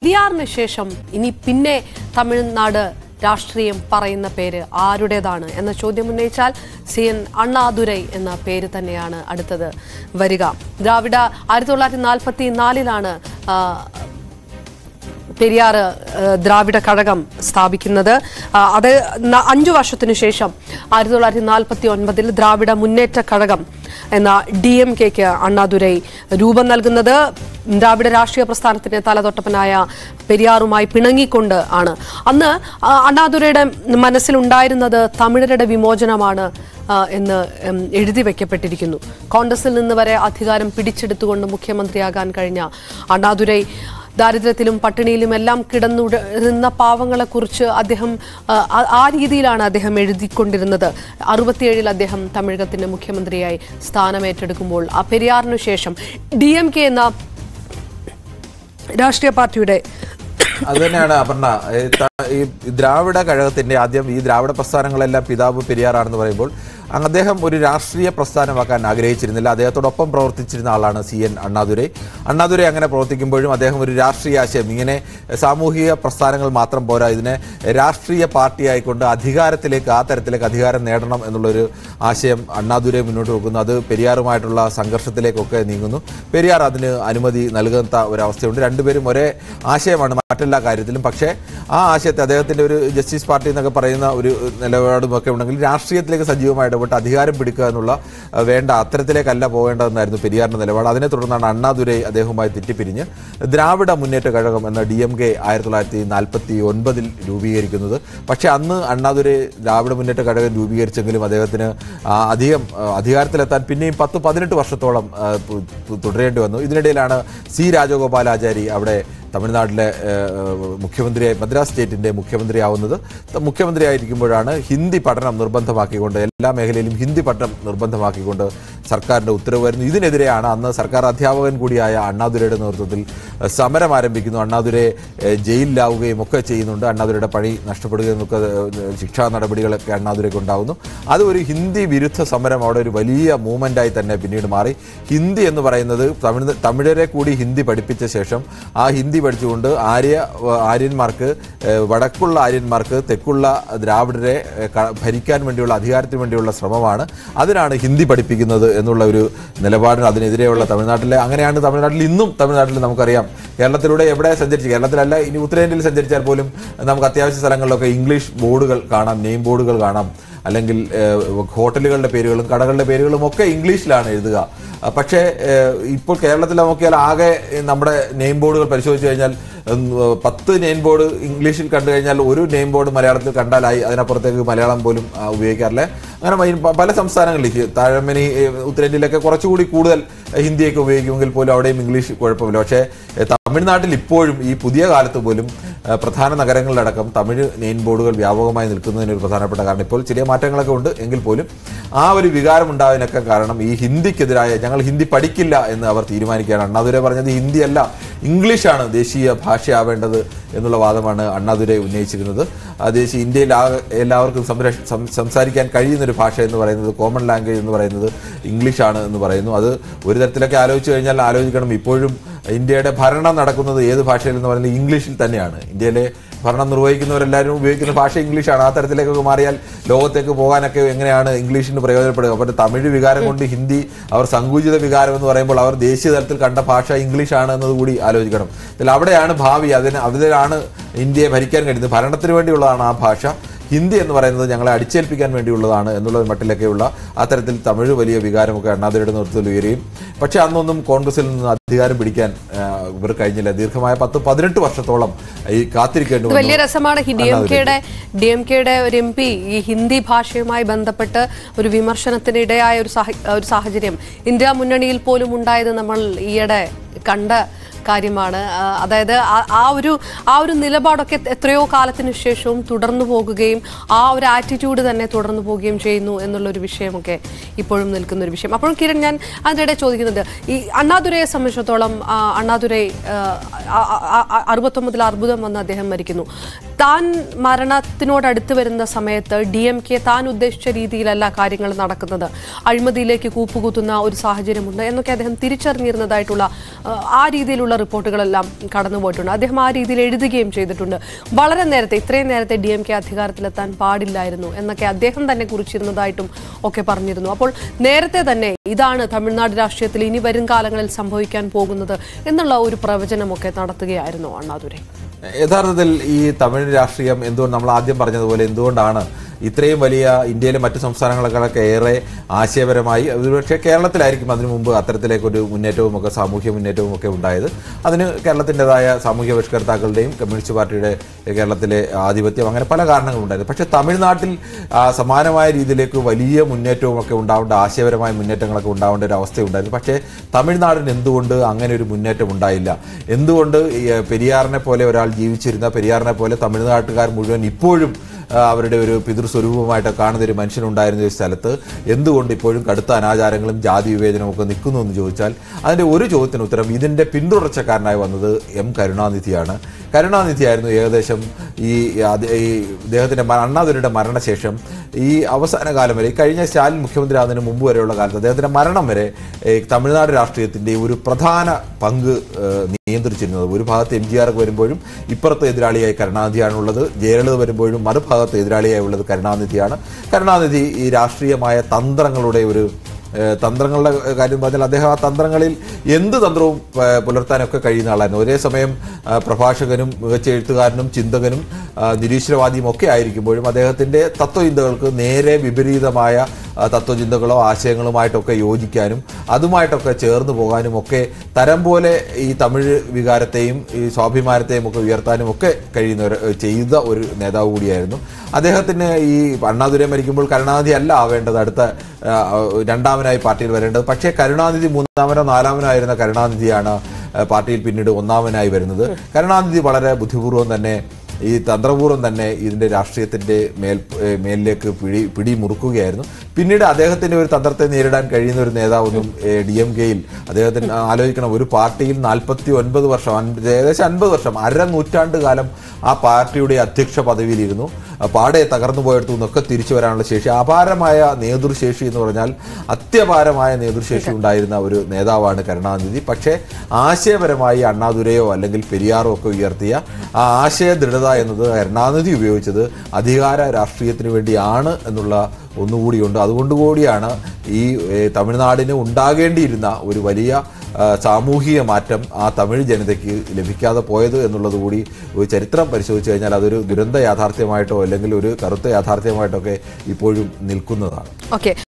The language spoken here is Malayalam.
പെരിയാറിന് ശേഷം ഇനി പിന്നെ തമിഴ്നാട് രാഷ്ട്രീയം പറയുന്ന പേര് ആരുടേതാണ് എന്ന ചോദ്യം ഉന്നയിച്ചാൽ സി എൻ അണ്ണാദുരൈ എന്ന പേര് തന്നെയാണ് അടുത്തത് വരിക ദ്രാവിഡ ആയിരത്തി തൊള്ളായിരത്തി നാൽപ്പത്തി നാലിലാണ് പെരിയാർ ദ്രാവിഡ കഴകം സ്ഥാപിക്കുന്നത് ആ, അത് ന- അഞ്ചു വർഷത്തിനു ശേഷം ആയിരത്തി തൊള്ളായിരത്തി നാൽപ്പത്തി ഒൻപതിൽ ദ്രാവിഡ മുന്നേറ്റ കഴകം എന്ന ഡി എം കെക്ക് അണ്ണാദുരൈ രൂപം നൽകുന്നത് ദ്രാവിഡ രാഷ്ട്രീയ പ്രസ്ഥാനത്തിന്റെ തലതൊട്ടപ്പനായ പെരിയാറുമായി പിണങ്ങിക്കൊണ്ട് ആണ് അന്ന് ആ, അണ്ണാദുരൈയുടെ മനസ്സിലുണ്ടായിരുന്നത് തമിഴരുടെ വിമോചനമാണ് ആ, എന്ന് ഉം, എഴുതി വെക്കപ്പെട്ടിരിക്കുന്നു കോൺഗ്രസിൽ നിന്ന് വരെ അധികാരം പിടിച്ചെടുത്തുകൊണ്ട് മുഖ്യമന്ത്രിയാകാൻ കഴിഞ്ഞ അണ്ണാദുരൈ ദാരിദ്ര്യത്തിലും പട്ടിണിയിലും എല്ലാം കിടന്നുടരുന്ന പാവങ്ങളെക്കുറിച്ച് അദ്ദേഹം ആ, ആ- ആ രീതിയിലാണ് അദ്ദേഹം എഴുതിക്കൊണ്ടിരുന്നത് അറുപത്തിയേഴിൽ അദ്ദേഹം തമിഴകത്തിന്റെ മുഖ്യമന്ത്രിയായി സ്ഥാനമേറ്റെടുക്കുമ്പോൾ ആ പെരിയാറിനു ശേഷം ഡി എം കെ എന്ന രാഷ്ട്രീയ പാർട്ടിയുടെ അത് തന്നെയാണ് അപർണ ഈ ത- ഈ ദ്രാവിഡ കഴകത്തിന്റെ ആദ്യം ഈ ദ്രാവിഡ പ്രസ്ഥാനങ്ങളെല്ലാം പിതാവ് പെരിയാറാണെന്ന് പറയുമ്പോൾ അങ്ങ് അദ്ദേഹം ഒരു രാഷ്ട്രീയ പ്രസ്ഥാനമാക്കാൻ ആഗ്രഹിച്ചിരുന്നില്ല അദ്ദേഹത്തോടൊപ്പം പ്രവർത്തിച്ചിരുന്ന ആളാണ് സി എൻ അണ്ണാദുരൈ അണ്ണാദുരൈ അങ്ങനെ പ്രവർത്തിക്കുമ്പോഴും അദ്ദേഹം ഒരു രാഷ്ട്രീയ ആശയം ഇങ്ങനെ സാമൂഹിക പ്രസ്ഥാനങ്ങൾ മാത്രം പോരാ ഇതിനെ രാഷ്ട്രീയ പാർട്ടിയായിക്കൊണ്ട് അധികാരത്തിലേക്ക് ആ തരത്തിലേക്ക് അധികാരം നേടണം എന്നുള്ളൊരു ആശയം അണ്ണാദുരൈ മുന്നോട്ട് വെക്കുന്നു അത് പെരിയാറുമായിട്ടുള്ള സംഘർഷത്തിലേക്കൊക്കെ നീങ്ങുന്നു പെരിയാർ അതിന് അനുമതി നൽകാത്ത ഒരവസ്ഥയുണ്ട് രണ്ടുപേരും ഒരേ ആശയമാണ് മറ്റെല്ലാ കാര്യത്തിലും പക്ഷേ ആ ആശയത്തെ അദ്ദേഹത്തിന്റെ ഒരു ജസ്റ്റിസ് പാർട്ടി എന്നൊക്കെ പറയുന്ന ഒരു നിലപാടും ഒക്കെ ഉണ്ടെങ്കിൽ രാഷ്ട്രീയത്തിലേക്ക് സജീവമായി ഇടപെട്ട് അധികാരം പിടിക്കുക എന്നുള്ള അഹ്, വേണ്ട അത്തരത്തിലേക്കല്ല പോകേണ്ടതെന്നായിരുന്നു പെരിയാറിന്റെ നിലപാട് അതിനെ തുടർന്നാണ് അണ്ണാദുരൈ അദ്ദേഹവുമായി തെറ്റിപ്പിരിഞ്ഞ് ദ്രാവിഡ മുന്നേറ്റ കഴകം എന്ന ഡി എം കെ ആയിരത്തി തൊള്ളായിരത്തി നാൽപ്പത്തി ഒൻപതിൽ രൂപീകരിക്കുന്നത് പക്ഷേ അന്ന് അണ്ണാദുരൈ ദ്രാവിഡ മുന്നേറ്റ കഴകം രൂപീകരിച്ചെങ്കിലും അദ്ദേഹത്തിന് ആ, അധികം ആ, അധികാരത്തിലെത്താൻ പിന്നെയും പത്ത് പതിനെട്ട് വർഷത്തോളം ആ, തു- തു- തുടരേണ്ടി വന്നു ഇതിനിടയിലാണ് സി രാജഗോപാലാചാരി അവിടെ തമിഴ്നാട്ടിലെ ഏഹ്, മുഖ്യമന്ത്രിയായി മദ്രാസ് സ്റ്റേറ്റിന്റെ മുഖ്യമന്ത്രിയാവുന്നത് ത- മുഖ്യമന്ത്രിയായിരിക്കുമ്പോഴാണ് ഹിന്ദി പഠനം നിർബന്ധമാക്കിക്കൊണ്ട് എല്ലാ മേഖലയിലും ഹിന്ദി പഠനം നിർബന്ധമാക്കിക്കൊണ്ട് സർക്കാരിന്റെ ഉത്തരവ് വരുന്നു ഇതിനെതിരെയാണ് അന്ന് സർക്കാർ അധ്യാപകൻ കൂടിയായ അണ്ണാദുരയുടെ നേതൃത്വത്തിൽ ഏഹ്, സമരം ആരംഭിക്കുന്നു അണ്ണാദുരെ ഏഹ്, ജയിലിലാവുകയും ഒക്കെ ചെയ്യുന്നുണ്ട് അണ്ണാദുരയുടെ പണി നഷ്ടപ്പെടുകയും ഒക്കെ ഏഹ്, ശിക്ഷാ നടപടികളൊക്കെ അണ്ണാദുരയ്ക്ക് ഉണ്ടാവുന്നു അത് ഒരു ഹിന്ദി വിരുദ്ധ സമരം അവിടെ ഒരു വലിയ മൂവ്മെന്റായി തന്നെ പിന്നീട് മാറി ഹിന്ദി എന്ന് പറയുന്നത് തമിഴ് തമിഴരെ കൂടി ഹിന്ദി പഠിപ്പിച്ച ശേഷം ആ ഹിന്ദി പഠിച്ചുകൊണ്ട് ആര്യ ആര്യന്മാർക്ക് ഏഹ്, വടക്കുള്ള ആര്യന്മാർക്ക് തെക്കുള്ള ദ്രാവിഡരെ ഏഹ്, ക- ഭരിക്കാൻ വേണ്ടിയുള്ള അധികാരത്തിന് വേണ്ടിയുള്ള ശ്രമമാണ് അതിനാണ് ഹിന്ദി പഠിപ്പിക്കുന്നത് എന്നുള്ള ഒരു നിലപാടിന് അതിനെതിരെയുള്ള തമിഴ്നാട്ടിലെ അങ്ങനെയാണ് തമിഴ്നാട്ടിൽ ഇന്നും തമിഴ്നാട്ടിൽ നമുക്കറിയാം കേരളത്തിലൂടെ എവിടെ സഞ്ചരിച്ചു കേരളത്തിലല്ല ഇനി ഉത്തരേന്ത്യയിൽ സഞ്ചരിച്ചാൽ പോലും നമുക്ക് അത്യാവശ്യ സ്ഥലങ്ങളിലൊക്കെ ഇംഗ്ലീഷ് ബോർഡുകൾ കാണാം നെയിം ബോർഡുകൾ കാണാം അല്ലെങ്കിൽ ഏഹ്, ഹോട്ടലുകളുടെ പേരുകളും കടകളുടെ പേരുകളും ഒക്കെ ഇംഗ്ലീഷിലാണ് എഴുതുക അഹ് പക്ഷേ ഏഹ്, ഇപ്പോൾ കേരളത്തിൽ നോക്കിയാൽ ആകെ ഏഹ്, നമ്മുടെ നെയിം ബോർഡുകൾ പരിശോധിച്ച് കഴിഞ്ഞാൽ ഉം, പത്ത് നെയിം ബോർഡ് ഇംഗ്ലീഷിൽ കണ്ടു കഴിഞ്ഞാൽ ഒരു നെയിം ബോർഡ് മലയാളത്തിൽ കണ്ടാലായി അതിനപ്പുറത്തേക്ക് മലയാളം പോലും ആ, ഉപയോഗിക്കാറില്ല അങ്ങനെ മൈ- പ- പല സംസ്ഥാനങ്ങളിൽ ഹി- താഴമനി ഏഹ്, ഉത്തരേന്ത്യയിലൊക്കെ കുറച്ചുകൂടി കൂടുതൽ ഹിന്ദിയൊക്കെ ഉപയോഗിക്കുമെങ്കിൽ പോലും അവിടെയും ഇംഗ്ലീഷ് കുഴപ്പമില്ല പക്ഷേ ഏഹ്, തമിഴ്നാട്ടിൽ ഇപ്പോഴും ഈ പുതിയ കാലത്ത് പോലും ഏഹ്, പ്രധാന നഗരങ്ങളിലടക്കം തമിഴ് നെയിം ബോർഡുകൾ വ്യാപകമായി നിൽക്കുന്നതിന് ഒരു പ്രധാനപ്പെട്ട കാരണം ഇപ്പോൾ ചെറിയ മാറ്റങ്ങളൊക്കെ ഉണ്ട് എങ്കിൽ പോലും ആ ഒരു വികാരം ഉണ്ടായതിനൊക്കെ കാരണം ഈ ഹിന്ദിക്കെതിരായ ഞങ്ങൾ ഹിന്ദി പഠിക്കില്ല എന്ന് അവർ തീരുമാനിക്കുകയാണ് അണ്ണാദുരെ പറഞ്ഞത് ഹിന്ദിയല്ല ഇംഗ്ലീഷാണ് ദേശീയ ഭാഷയാവേണ്ടത് എന്നുള്ള വാദമാണ് അണ്ണാദുരെ ഉന്നയിച്ചിരുന്നത് ആ ദേശീയ ഇന്ത്യയിൽ ആകെ എല്ലാവർക്കും സംരക്ഷ സം- സംസാരിക്കാൻ കഴിയുന്ന ഒരു ഭാഷ എന്ന് പറയുന്നത് കോമൺ ലാംഗ്വേജ് എന്ന് പറയുന്നത് ഇംഗ്ലീഷാണ് എന്ന് പറയുന്നു അത് ഒരു തരത്തിലൊക്കെ ആലോചിച്ച് കഴിഞ്ഞാൽ ആലോചിക്കണം ഇപ്പോഴും ഇന്ത്യയുടെ ഭരണം നടക്കുന്നത് ഏത് ഭാഷയിൽ എന്ന് പറയുന്നത് ഇംഗ്ലീഷിൽ തന്നെയാണ് ഇന്ത്യയിലെ ഭരണം നിർവഹിക്കുന്നവരെല്ലാവരും ഉപയോഗിക്കുന്ന ഭാഷ ഇംഗ്ലീഷാണ് ആ തരത്തിലേക്കൊക്കെ മാറിയാൽ ലോകത്തേക്ക് പോകാനൊക്കെ എങ്ങനെയാണ് ഇംഗ്ലീഷിന് പ്രയോജനപ്പെടുക അപ്പോൾ തമിഴ് വികാരം കൊണ്ട് ഹിന്ദി അവർ സങ്കുചിത വികാരം എന്ന് പറയുമ്പോൾ അവർ ദേശീയ തലത്തിൽ കണ്ട ഭാഷ ഇംഗ്ലീഷാണ് എന്നതുകൂടി ആലോചിക്കണം ഇതിൽ അവിടെയാണ് ഭാവി അതിന് അതിലാണ് ഇന്ത്യയെ ഭരിക്കാൻ കഴിയുന്നത് ഭരണത്തിന് വേണ്ടിയുള്ളതാണ് ആ ഭാഷ ഹിന്ദി എന്ന് പറയുന്നത് ഞങ്ങളെ അടിച്ചേൽപ്പിക്കാൻ വേണ്ടിയുള്ളതാണ് എന്നുള്ള മട്ടിലൊക്കെയുള്ള അത്തരത്തിൽ തമിഴ് വലിയ വികാരമൊക്കെ അണ്ണാതിരുടെ നേതൃത്വത്തിൽ ഉയരുകയും പക്ഷേ അന്നൊന്നും കോൺഗ്രസിൽ നിന്ന് അധികാരം പിടിക്കാൻ ആ, ഇവർ കഴിഞ്ഞില്ല ദീർഘമായ പത്ത് പതിനെട്ട് വർഷത്തോളം ഈ കാത്തിരിക്കേണ്ടി ഇത് വലിയ വന്നു രസമാണ് ഡി എം കെയുടെ ഡി എം കെയുടെ ഒരു എം പി ഈ ഹിന്ദി ഭാഷയുമായി ബന്ധപ്പെട്ട് ഒരു വിമർശനത്തിന് ഇടയായ ഒരു സാഹ- ഒരു സാഹചര്യം ഇന്ത്യ മുന്നണിയിൽ പോലും ഉണ്ടായത് നമ്മൾ ഈയിടെ കണ്ട കാര്യമാണ് ആ, അതായത് ആ- ആ ഒരു ആ ഒരു നിലപാടൊക്കെ എത്രയോ കാലത്തിന് ശേഷവും തുടർന്നു പോകുകയും ആ ഒരു ആറ്റിറ്റ്യൂഡ് തന്നെ തുടർന്നു പോവുകയും ചെയ്യുന്നു എന്നുള്ള ഒരു വിഷയമൊക്കെ ഇപ്പോഴും നിൽക്കുന്ന ഒരു വിഷയം അപ്പോഴും കിരൺ ഞാൻ അതിനിടെ ചോദിക്കുന്നുണ്ട് ഈ അണ്ണാദുരയെ സംബന്ധിച്ചിടത്തോളം ആ, അണ്ണാദുരൈ ആ, ആ- ആ- ആ- അറുപത്തൊമ്പതിൽ അർബുദം വന്ന് അദ്ദേഹം മരിക്കുന്നു താൻ മരണത്തിനോടടുത്ത് വരുന്ന സമയത്ത് ഡി എം കെ താൻ ഉദ്ദേശിച്ച രീതിയിലല്ല കാര്യങ്ങൾ നടക്കുന്നത് അഴിമതിയിലേക്ക് കൂപ്പുകുത്തുന്ന ഒരു സാഹചര്യമുണ്ട് എന്നൊക്കെ അദ്ദേഹം തിരിച്ചറിഞ്ഞിരുന്നതായിട്ടുള്ള ആ, ആ രീതിയിലുള്ള റിപ്പോർട്ടുകളെല്ലാം കടന്നുപോയിട്ടുണ്ട് അദ്ദേഹം ആ രീതിയിൽ എഴുതുകയും ചെയ്തിട്ടുണ്ട് വളരെ നേരത്തെ ഇത്രയും നേരത്തെ ഡി എം കെ അധികാരത്തിലെത്താൻ പാടില്ലായിരുന്നു എന്നൊക്കെ അദ്ദേഹം തന്നെ കുറിച്ചിരുന്നതായിട്ടും ഒക്കെ പറഞ്ഞിരുന്നു അപ്പോൾ നേരത്തെ തന്നെ ഇതാണ് തമിഴ്നാട് രാഷ്ട്രീയത്തിൽ ഇനി വരും കാലങ്ങളിൽ സംഭവിക്കാൻ പോകുന്നത് എന്നുള്ള ഒരു പ്രവചനമൊക്കെ നടത്തുകയായിരുന്നു അണ്ണാദുരൈ യഥാർത്ഥത്തിൽ ഈ തമിഴ് രാഷ്ട്രീയം എന്തുകൊണ്ട് നമ്മൾ ആദ്യം പറഞ്ഞതുപോലെ എന്തുകൊണ്ടാണ് ഇത്രയും വലിയ ഇന്ത്യയിലെ മറ്റു സംസ്ഥാനങ്ങളെക്കാളൊക്കെ ഏറെ ആശയപരമായി ഒരുപക്ഷെ കേരളത്തിലായിരിക്കും അതിനു മുമ്പ് അത്തരത്തിലേക്കൊരു മുന്നേറ്റവും ഒക്കെ സാമൂഹ്യ മുന്നേറ്റവും ഒക്കെ ഉണ്ടായത് അതിന് കേരളത്തിൻ്റെതായ സാമൂഹ്യ പരിഷ്കർത്താക്കളുടെയും കമ്മ്യൂണിസ്റ്റ് പാർട്ടിയുടെ കേരളത്തിലെ ആധിപത്യം അങ്ങനെ പല കാരണങ്ങളുണ്ടായിരുന്നു പക്ഷേ തമിഴ്നാട്ടിൽ ആ, സമാനമായ രീതിയിലേക്ക് വലിയ മുന്നേറ്റവും ഒക്കെ ഉണ്ടാവേണ്ട ആശയപരമായ മുന്നേറ്റങ്ങളൊക്കെ ഉണ്ടാവേണ്ട ഒരു അവസ്ഥയുണ്ടായിരുന്നു പക്ഷേ തമിഴ്നാടിന് എന്തുകൊണ്ട് അങ്ങനെ ഒരു മുന്നേറ്റം ഉണ്ടായില്ല എന്തുകൊണ്ട് ഈ, ഏ, പെരിയാറിനെ പോലെ ഒരാൾ ജീവിച്ചിരുന്ന പെരിയാറിനെ പോലെ തമിഴ്നാട്ടുകാർ മുഴുവൻ ഇപ്പോഴും ആ, അവരുടെ ഒരു പിതൃസ്വരൂപമായിട്ട് കാണുന്ന ഒരു മനുഷ്യനുണ്ടായിരുന്ന ഒരു സ്ഥലത്ത് എന്തുകൊണ്ട് ഇപ്പോഴും കടുത്ത അനാചാരങ്ങളും ജാതി വിവേചനവും ഒക്കെ നിൽക്കുന്നു എന്ന് ചോദിച്ചാൽ അതിൻ്റെ ഒരു ചോദ്യത്തിന് ഉത്തരം ഇതിൻ്റെ പിന്തുടർച്ചക്കാരനായി വന്നത് എം കരുണാനിധിയാണ് കരുണാനിധിയായിരുന്നു ഏകദേശം ഈ അത് ഈ ഇദ്ദേഹത്തിൻ്റെ മ- അണ്ണാദുരയുടെ മരണശേഷം ഈ അവസാന കാലം വരെ ഈ കഴിഞ്ഞ സ്റ്റാലിൻ മുഖ്യമന്ത്രി ആകുന്നതിന് മുമ്പ് വരെയുള്ള കാലത്ത് അദ്ദേഹത്തിൻ്റെ മരണം വരെ ഈ തമിഴ്നാട് രാഷ്ട്രീയത്തിൻ്റെ ഒരു പ്രധാന പങ്ക് ഏഹ്, നിയന്ത്രിച്ചിരുന്നത് ഒരു ഭാഗത്ത് എം ജി ആർ വരുമ്പോഴും ഇപ്പുറത്ത് എതിരാളിയായി കരുണാനിധിയാണുള്ളത് ജയലളിത വരുമ്പോഴും മറുഭാഗത്ത് എതിരാളിയായി ഉള്ളത് കരുണാനിധിയാണ് കരുണാനിധി ഈ രാഷ്ട്രീയമായ തന്ത്രങ്ങളുടെ ഒരു ഏഹ് തന്ത്രങ്ങളുടെ കാര്യം പറഞ്ഞാൽ അദ്ദേഹം ആ തന്ത്രങ്ങളിൽ എന്ത് തന്ത്രവും ഏഹ് പുലർത്താനൊക്കെ കഴിയുന്ന ആളായിരുന്നു ഒരേ സമയം ആ, പ്രഭാഷകനും മികച്ച എഴുത്തുകാരനും ചിന്തകനും ആ, നിരീശ്വരവാദിയും ഒക്കെ ആയിരിക്കുമ്പോഴും അദ്ദേഹത്തിൻ്റെ തത്വചിന്തകൾക്ക് നേരെ വിപരീതമായ ആ, തത്വചിന്തകളോ ആശയങ്ങളുമായിട്ടൊക്കെ യോജിക്കാനും അതുമായിട്ടൊക്കെ ചേർന്ന് പോകാനും ഒക്കെ തരം പോലെ ഈ തമിഴ് വികാരത്തെയും ഈ സ്വാഭിമാനത്തെയും ഒക്കെ ഉയർത്താനും ഒക്കെ കഴിയുന്ന ഒരു ചെയ്ത ഒരു നേതാവ് കൂടിയായിരുന്നു അദ്ദേഹത്തിന് ഈ അണ്ണാദുരൈ മരിക്കുമ്പോൾ കരുണാനിധി അല്ല ആവേണ്ടത് അടുത്ത ആ, രണ്ടാമനായി പാർട്ടിയിൽ വരേണ്ടത് പക്ഷേ കരുണാനിധി മൂന്നാമനോ നാലാമനോ ആയിരുന്ന കരുണാനിധിയാണ് ആ, പാർട്ടിയിൽ പിന്നീട് ഒന്നാമനായി വരുന്നത് കരുണാനിധി വളരെ ബുദ്ധിപൂർവ്വം തന്നെ ഈ തന്ത്രപൂർവ്വം തന്നെ ഇതിൻ്റെ രാഷ്ട്രീയത്തിൻ്റെ മേൽ ഏ, മേലിലേക്ക് പിടി പിടി മുറുക്കുകയായിരുന്നു പിന്നീട് അദ്ദേഹത്തിൻ്റെ ഒരു തന്ത്രത്തെ നേരിടാൻ കഴിയുന്ന ഒരു നേതാവൊന്നും ഡി എം കെയിൽ അദ്ദേഹത്തിന് ആലോചിക്കണം ഒരു പാർട്ടിയിൽ നാൽപ്പത്തി ഒൻപത് വർഷം അൻപത് ഏകദേശം അൻപത് വർഷം അര നൂറ്റാണ്ട് കാലം ആ പാർട്ടിയുടെ അധ്യക്ഷ പദവിയിലിരുന്നു ആ പാടെ തകർന്നു പോയെടുത്തു നിന്നൊക്കെ തിരിച്ചു വരാനുള്ള ശേഷി അപാരമായ നേതൃശേഷി എന്ന് പറഞ്ഞാൽ അത്യപാരമായ നേതൃശേഷി ഉണ്ടായിരുന്ന ഒരു നേതാവാണ് കരുണാനിധി പക്ഷേ ആശയപരമായി അണ്ണാദുരയോ അല്ലെങ്കിൽ പെരിയാറോ ഒക്കെ ഉയർത്തിയ ആ ആശയ ദൃഢത എന്നത് കരുണാനിധി ഉപയോഗിച്ചത് അധികാര രാഷ്ട്രീയത്തിന് വേണ്ടിയാണ് എന്നുള്ള ഒന്നുകൂടിയുണ്ട് അതുകൊണ്ട് കൂടിയാണ് ഈ ഏ, തമിഴ്നാടിന് ഉണ്ടാകേണ്ടിയിരുന്ന ഒരു വലിയ ആ, സാമൂഹിക മാറ്റം ആ തമിഴ് ജനതയ്ക്ക് ലഭിക്കാതെ പോയത് എന്നുള്ളത് കൂടി ഒരു ചരിത്രം പരിശോധിച്ച് കഴിഞ്ഞാൽ അതൊരു ദുരന്ത യാഥാർത്ഥ്യമായിട്ടോ അല്ലെങ്കിൽ ഒരു കറുത്ത യാഥാർത്ഥ്യമായിട്ടോ ഒക്കെ ഇപ്പോഴും നിൽക്കുന്നതാണ് ഓക്കെ